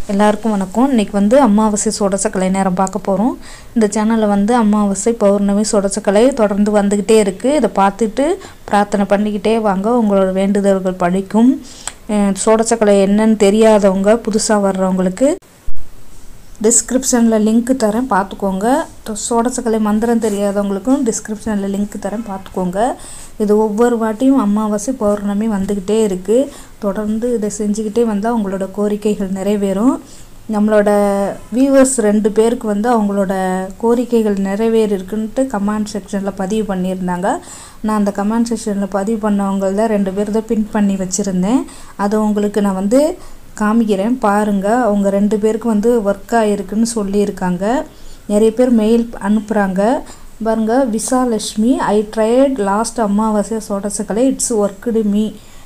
எல்லாருக்கும் வணக்கம் இன்றைக்கி வந்து அமாவாசை சொடசக்கலை நேரம் பார்க்க போகிறோம் இந்த சேனலில் வந்து அமாவாசை பௌர்ணமி சொடசக்கலை தொடர்ந்து வந்துக்கிட்டே இருக்குது இதை பார்த்துட்டு பிரார்த்தனை பண்ணிக்கிட்டே வாங்க உங்களோட வேண்டுதல்கள் படிக்கும் சோடசக்கலை என்னன்னு தெரியாதவங்க புதுசாக வர்றவங்களுக்கு டிஸ்கிரிப்ஷனில் லிங்க் தரேன் பார்த்துக்கோங்க சோடசக்கலை மந்திரம் தெரியாதவங்களுக்கும் டிஸ்கிரிப்ஷனில் லிங்க் தரேன் பார்த்துக்கோங்க இது ஒவ்வொரு வாட்டியும் அமாவாசை பௌர்ணமி வந்துக்கிட்டே இருக்குது தொடர்ந்து இதை செஞ்சுக்கிட்டே வந்தால் உங்களோட கோரிக்கைகள் நிறைவேறும் நம்மளோட வியூவர்ஸ் ரெண்டு பேருக்கு வந்து அவங்களோட கோரிக்கைகள் நிறைவேறிருக்குன்ட்டு கமெண்ட் செக்ஷனில் பதிவு பண்ணியிருந்தாங்க நான் அந்த கமெண்ட் செக்ஷனில் பதிவு பண்ணவங்கள ரெண்டு பேர் தான் பின் பண்ணி வச்சுருந்தேன் அதை உங்களுக்கு நான் வந்து காமிக்கிறேன் பாருங்கள் அவங்க ரெண்டு பேருக்கு வந்து ஒர்க் ஆகிருக்குன்னு சொல்லியிருக்காங்க நிறைய பேர் மெயில் அனுப்புகிறாங்க பாருங்க விசாலட்சுமி ஐ ட்ரையட் லாஸ்ட் அமாவாசை சோடசக்கலை இட்ஸ் ஒர்க்குடு மீ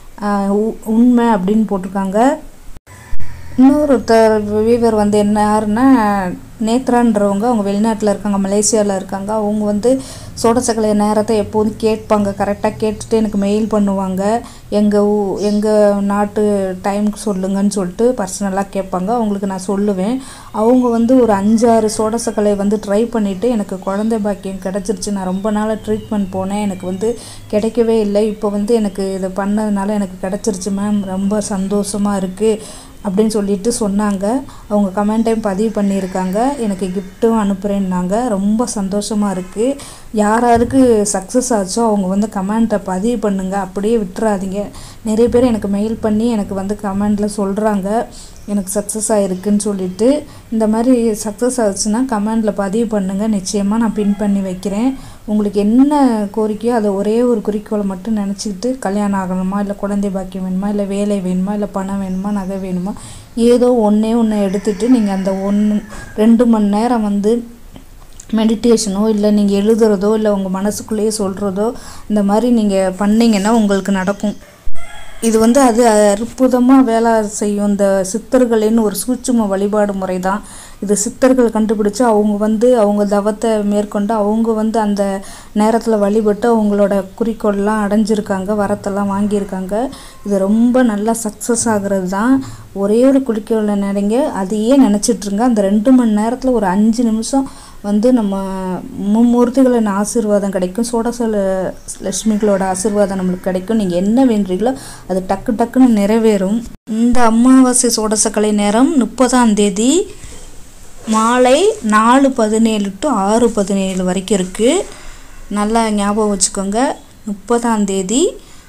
உண்மை அப்படின்னு போட்டிருக்காங்க இன்னொருத்தர் வீவர் வந்து என்ன யாருன்னா நேத்ரான்றவங்க அவங்க வெளிநாட்டில் இருக்காங்க மலேசியாவில் இருக்காங்க அவங்க வந்து சோடசக்கலை நேரத்தை எப்போதும் கேட்பாங்க கரெக்டாக கேட்டுட்டு எனக்கு மெயில் பண்ணுவாங்க எங்கள் ஊ எங்கள் நாட்டு டைமுக்கு சொல்லுங்கன்னு சொல்லிட்டு பர்சனலாக கேட்பாங்க அவங்களுக்கு நான் சொல்லுவேன் அவங்க வந்து ஒரு அஞ்சாறு சோடசக்கலை வந்து ட்ரை பண்ணிவிட்டு எனக்கு குழந்தை பாக்கியம் கிடச்சிருச்சு நான் ரொம்ப நாளாக ட்ரீட்மெண்ட் போனேன் எனக்கு வந்து கிடைக்கவே இல்லை இப்போ வந்து எனக்கு இதை பண்ணதுனால எனக்கு கிடச்சிருச்சு மேம் ரொம்ப சந்தோஷமாக இருக்குது அப்படின்னு சொல்லிட்டு சொன்னாங்க அவங்க கமெண்ட்டையும் பதிவு பண்ணியிருக்காங்க எனக்கு கிஃப்ட்டும் அனுப்புகிறேன்னாங்க ரொம்ப சந்தோஷமாக இருக்குது யார் யாருக்கு சக்ஸஸ் ஆச்சோ அவங்க வந்து கமெண்ட்டை பதிவு பண்ணுங்கள் அப்படியே விட்டுறாதீங்க நிறைய பேர் எனக்கு மெயில் பண்ணி எனக்கு வந்து கமெண்டில் சொல்கிறாங்க எனக்கு சக்ஸஸ் ஆகிருக்குன்னு சொல்லிட்டு இந்த மாதிரி சக்ஸஸ் ஆச்சுன்னா கமெண்டில் பதிவு பண்ணுங்கள் நிச்சயமாக நான் பின் பண்ணி வைக்கிறேன் உங்களுக்கு என்ன கோரிக்கையோ அதை ஒரே ஒரு குறிக்கோளை மட்டும் நினச்சிக்கிட்டு கல்யாணம் ஆகணுமா இல்லை குழந்தை பாக்கியம் வேணுமா இல்லை வேலை வேணுமா இல்லை பணம் வேணுமா நகை வேணுமா ஏதோ ஒன்றே ஒன்று எடுத்துகிட்டு நீங்கள் அந்த ஒன்று ரெண்டு மணி நேரம் வந்து மெடிடேஷனோ இல்லை நீங்கள் எழுதுறதோ இல்லை உங்கள் மனசுக்குள்ளேயே சொல்கிறதோ இந்த மாதிரி நீங்கள் பண்ணிங்கன்னா உங்களுக்கு நடக்கும் இது வந்து அது அற்புதமாக வேலை செய்யும் இந்த சித்தர்களின் ஒரு சூட்சும வழிபாடு முறை தான் இது சித்தர்கள் கண்டுபிடிச்சு அவங்க வந்து அவங்க தவத்தை மேற்கொண்டு அவங்க வந்து அந்த நேரத்தில் வழிபட்டு அவங்களோட குறிக்கோள்லாம் அடைஞ்சிருக்காங்க வரத்தெல்லாம் வாங்கியிருக்காங்க இது ரொம்ப நல்லா சக்ஸஸ் ஆகிறது தான் ஒரே ஒரு குறிக்கோளை நினைங்க அதையே நினச்சிட்ருங்க அந்த ரெண்டு மணி நேரத்தில் ஒரு அஞ்சு நிமிஷம் வந்து நம்ம மும்மூர்த்திகளின் ஆசீர்வாதம் கிடைக்கும் சோடசல லட்சுமிகளோட ஆசீர்வாதம் நம்மளுக்கு கிடைக்கும் நீங்கள் என்ன வேண்டுறீங்களோ அது டக்கு டக்குன்னு நிறைவேறும் இந்த அமாவாசை சோடசக்கலை நேரம் முப்பதாம் தேதி மாலை நாலு பதினேழு டு ஆறு பதினேழு வரைக்கும் இருக்குது நல்லா ஞாபகம் வச்சுக்கோங்க முப்பதாம் தேதி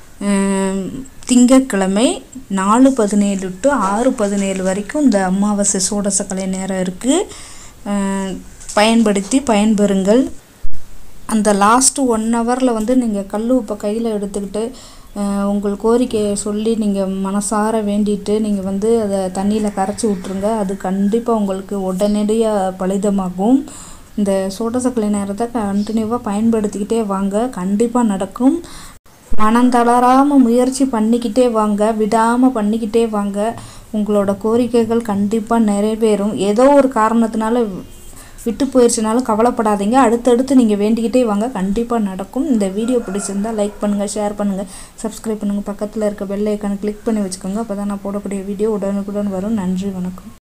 திங்கட்கிழமை நாலு பதினேழு டு ஆறு பதினேழு வரைக்கும் இந்த அமாவாசை சோடசக்கலை நேரம் இருக்குது பயன்படுத்தி பயன்பெறுங்கள் அந்த லாஸ்ட்டு ஒன் ஹவரில் வந்து நீங்கள் கல் உப்பை கையில் எடுத்துக்கிட்டு உங்கள் கோரிக்கையை சொல்லி நீங்கள் மனசார வேண்டிட்டு நீங்கள் வந்து அதை தண்ணியில் கரைச்சி விட்ருங்க அது கண்டிப்பாக உங்களுக்கு உடனடியாக பலிதமாகும் இந்த சோடசக்கலை நேரத்தை கண்டினியூவாக பயன்படுத்திக்கிட்டே வாங்க கண்டிப்பாக நடக்கும் மனம் தளராமல் முயற்சி பண்ணிக்கிட்டே வாங்க விடாமல் பண்ணிக்கிட்டே வாங்க உங்களோட கோரிக்கைகள் கண்டிப்பாக நிறைவேறும் ஏதோ ஒரு காரணத்தினால விட்டு போயிடுச்சுனாலும் கவலைப்படாதீங்க அடுத்தடுத்து நீங்கள் வேண்டிக்கிட்டே வாங்க கண்டிப்பாக நடக்கும் இந்த வீடியோ பிடிச்சிருந்தால் லைக் பண்ணுங்கள் ஷேர் பண்ணுங்கள் சப்ஸ்கிரைப் பண்ணுங்கள் பக்கத்தில் இருக்க பெல் ஐக்கானை கிளிக் பண்ணி வச்சுக்கோங்க அப்போ தான் நான் போடக்கூடிய வீடியோ உடனுக்குடன் வரும் நன்றி வணக்கம்